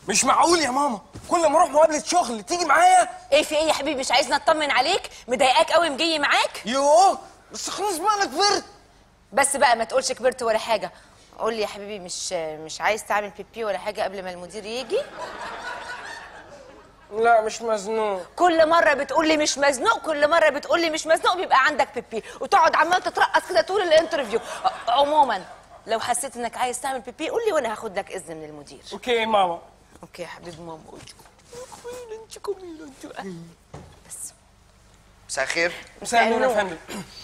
مش معقول يا ماما كل ما اروح مقابله شغل تيجي معايا ايه في ايه يا حبيبي مش عايزنا نطمن عليك مضايقاك قوي مجي معاك يوه بس خلاص بقى انا كبرت بس بقى ما تقولش كبرت ولا حاجه قول لي يا حبيبي مش مش عايز تعمل بيبي ولا حاجه قبل ما المدير يجي لا مش مزنوق كل مره بتقول لي مش مزنوق كل مره بتقول لي مش مزنوق بيبقى عندك بيبي وتقعد عمال تترقص كده طول الانترفيو ع- عموما لو حسيت انك عايز تعمل بيبي قول لي وانا هاخد لك اذن من المدير اوكي ماما اوكي يا حبيبي ماما انت جميله انت بس مساء الخير مساء النور يا النور. فندم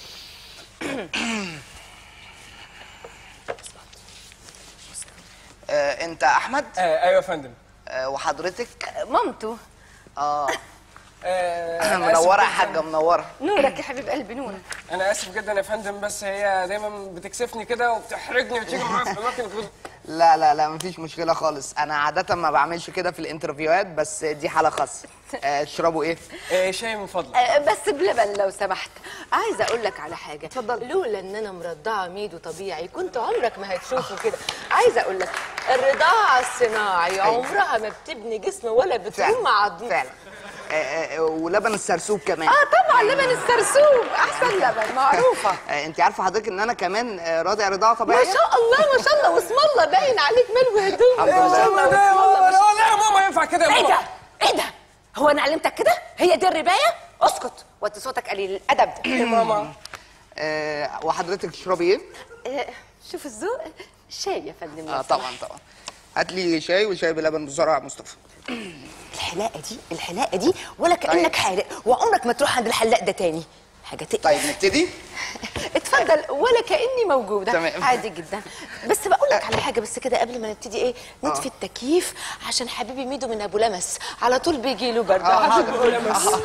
آه انت احمد آه ايوه يا فندم آه وحضرتك مامته اه آه منوره يا آسف جداً. حاجه منوره نورك يا حبيب قلبي نورك انا اسف جدا يا فندم بس هي دايما بتكسفني كده وبتحرجني وتيجي معايا في اماكن غير لا لا لا مفيش مشكله خالص انا عاده ما بعملش كده في الانترفيوهات بس دي حاله خاصه آه تشربوا ايه آه شاي من فضلك أه، بس بلبن لو سمحت عايزه اقول لك على حاجه اتفضل لولا ان انا مرضعه ميدو طبيعي كنت عمرك ما هتشوفه كده عايزه اقول لك الرضاعه الصناعي عمرها ما بتبني جسم ولا بتقوم عظم فعلا آه آه ولبن السرسوب كمان اه طبعا لبن السرسوب احسن لبن معروفه آه انت عارفه حضرتك ان انا كمان آه راضع رضاعه ما طبيعيه شاء الله ما شاء الله واسم الله باين عليك ملو هدوم الحمد ما شاء لله. الله لا واسم الله ما شاء لا لا يا ماما ينفع كده يا ايه ماما ده ايه ده هو انا علمتك كده هي دي الربايه اسكت وطي صوتك قليل الادب ده يا ماما آه وحضرتك تشربي ايه آه، شوف الذوق شاي يا فندم اه طبعا طبعا هات لي شاي وشاي بلبن بسرعه يا مصطفى الحلاقه دي الحلاقه دي ولا كانك طيب. حالق وعمرك ما تروح عند الحلاق ده تاني حاجه تقل طيب نبتدي اتفضل ولا كاني موجوده تمام. عادي جدا بس بقول لك على حاجه بس كده قبل ما نبتدي ايه نطفي التكييف عشان حبيبي ميدو من ابو لمس على طول بيجي له برد آه، حاضر. حاضر.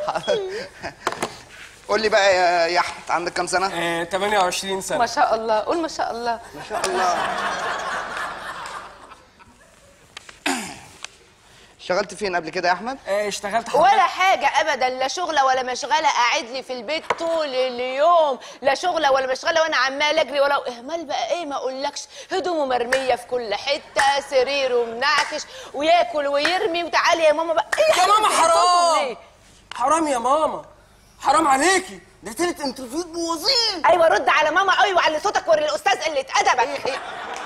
قول لي بقى يا يا احمد عندك كام سنه آه 28 ما سنه شاء الله قول ما شاء الله ما شاء الله اشتغلت فين قبل كده يا احمد آه اشتغلت حضرتك ولا حاجة أبدا لا شغلة ولا مشغلة قاعد لي في البيت طول اليوم لا شغلة ولا مشغلة وأنا عمال أجري ولا إهمال بقى إيه ما أقولكش هدومه مرمية في كل حتة سريره منعكش وياكل ويرمي وتعالي يا ماما بقى إيه يا ماما حبيبتي، صوته حرام ليه؟ حرام يا ماما حرام عليكي ده تالت انترفيو بوظيف أيوة رد على ماما قوي وعلي صوتك وري الأستاذ اللي اتأدبك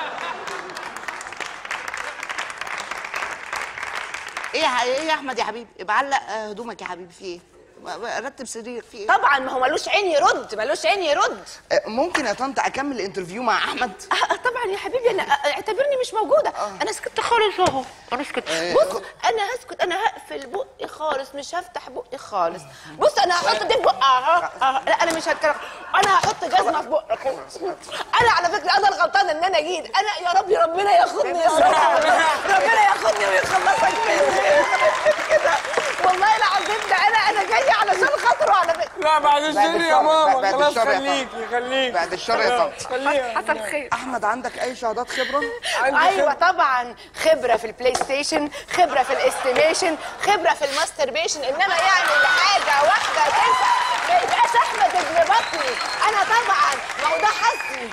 ايه يا ايه يا احمد يا حبيبي بعلق آه، هدومك يا حبيبي في ايه ما- ما- رتب سريرك في ايه طبعا ما هو ملوش عين يرد ملوش عين يرد آه، ممكن يا طنط اكمل الانترفيو مع احمد آه، طبعا يا حبيبي انا آه، اعتبرني مش موجوده انا سكت خالص اهو انا سكت آه. بص انا هسكت انا هقفل بقي خالص مش هفتح بقي خالص بص انا هحط دي في بقى اه اه لا انا مش هتكلم انا هحط جزمه في بقك انا على فكره انا الغلطانه ان انا جيت انا يا ربي ربنا ياخدني يا رب ربنا ياخدني ويخلصك مني كده والله العظيم ده انا انا جايه علشان خاطره على فكره لا بعد الشر يا الشر، ماما بعد خلاص الشر يا خليكي خليكي بعد الشر يا طنط خليكي حصل خير احمد عندك اي شهادات خبره عندي ايوه خبرة. طبعا خبره في البلاي ستيشن خبره في الاستيميشن خبره في الماستربيشن انما يعني لحاجه واحده تنفع ما يبقاش احمد ابن بطني انا طبعا ما هو ده حظي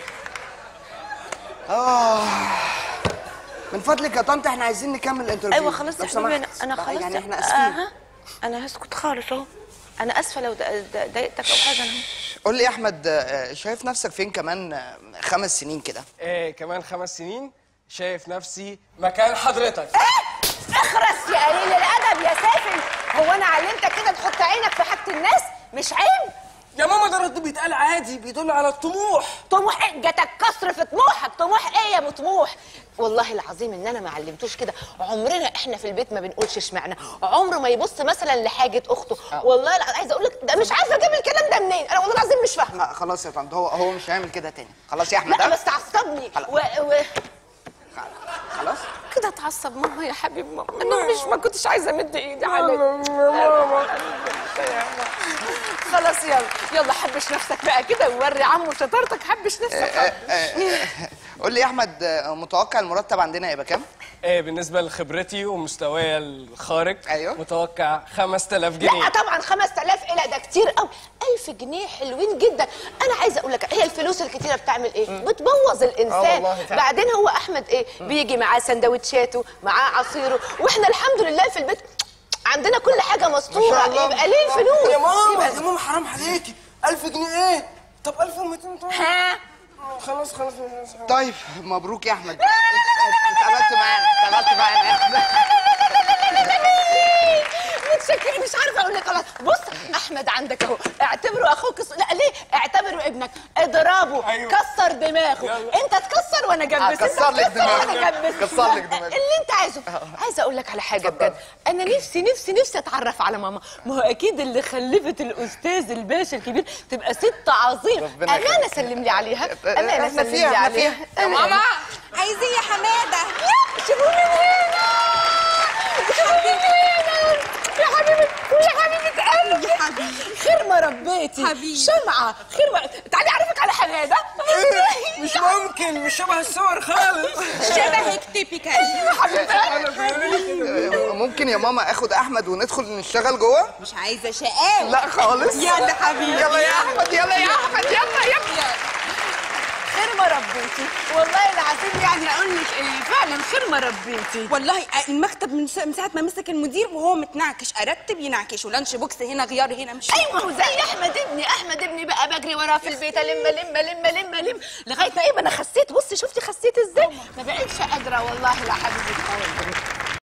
من فضلك يا طنط احنا عايزين نكمل الانترفيو ايوه خلاص لو يا حبيبي انا سمحت. انا بقى خلاص يعني احنا آه، اسفين انا هسكت خالص اهو انا اسفه لو د- د- ضايقتك او حاجه انا قول لي يا احمد آه، شايف نفسك فين كمان آه، خمس سنين كده آه كمان خمس سنين شايف نفسي مكان حضرتك اخرس يا قليل الادب يا سافل هو انا علمتك كده تحط عينك في حاجه الناس مش عيب يا ماما ده رد بيتقال عادي بيدل على الطموح طموح ايه جاتك كسر في طموحك طموح ايه يا ابو طموح والله العظيم ان انا ما علمتوش كده عمرنا احنا في البيت ما بنقولش اشمعنى عمره ما يبص مثلا لحاجه اخته والله الع- عايزه اقول لك ده مش عارفه اجيب الكلام ده منين انا والله العظيم مش فاهمه لا خلاص يا طنط هو هو مش هيعمل كده تاني خلاص يا احمد لا ها؟ بس عصبني خلاص. و... و... خلاص كده اتعصب ماما يا حبيب ماما انا مش ما كنتش عايزه امد ايدي عليك خلاص يلا يلا حبش نفسك بقى كده ووري عمو شطارتك حبش نفسك قول لي يا احمد آه، متوقع المرتب عندنا هيبقى كام آه بالنسبه لخبرتي ومستواي الخارق أيوه. متوقع 5000 لا جنيه طبعا 5000 ايه لا ده كتير قوي 1000 جنيه حلوين جدا انا عايزه اقول لك هي الفلوس الكتيره بتعمل ايه بتبوظ آه الانسان والله فعلا. بعدين هو احمد ايه بيجي معاه سندوتشاته معاه عصيره واحنا الحمد لله في البيت عندنا كل حاجه مستوره الله. يبقى ليه الفلوس يا ماما يبقى يا ماما حرام عليكي 1000 جنيه ايه طب 1200 طيب ها خلاص خلاص خلاص. طيب مبروك يا احمد اتقابلت معانا اتقابلت معانا يا احمد متشكر مش عارفه اقول لك خلاص بص احمد عندك اهو اعتبره اخوك الص- لا ليه اعتبره ابنك اضربه أيوة. كسر دماغه يلا. انت تكسر وانا جنبس آه، كسر انت لك تكسر دماغه. وانا جنبس كسر لك دماغه. اللي انت عايزه عايزه اقول لك على حاجه بجد انا نفسي نفسي نفسي اتعرف على ماما ما هو اكيد اللي خلفت الاستاذ الباشا الكبير تبقى ست عظيم ربنا امانه يخليك. سلم لي عليها امانه احنا سلم فيها، لي احنا عليها فيها. يا ماما عايزين يا حماده شوفوا من هنا شوفوا من هنا يا حبيبه يا حبيبه قلبي يا حبيبي خير ما ربيتي حبيبي. شمعة خير ما تعالي اعرفك على حمادة مش ممكن مش شبه الصور خالص شبهك تيبيكال ممكن يا ماما اخد احمد وندخل نشتغل جوه مش عايزه شقاوه لا خالص يلا حبيبي يلا يا احمد يلا يا احمد يلا يلا خير ما ربيتي والله العظيم يعني اقول لك ايه فعلا خير ما ربيتي والله المكتب من سا- من ساعه ما مسك المدير وهو متنعكش ارتب ينعكش ولانش بوكس هنا غيار هنا مش ايوه وزي احمد ابني احمد ابني بقى بجري وراه في البيت الم لم لم لم لم لغايه ما ايه ما انا خسيت بصي شفتي خسيت ازاي ما بقتش قادره والله لا حبيبتي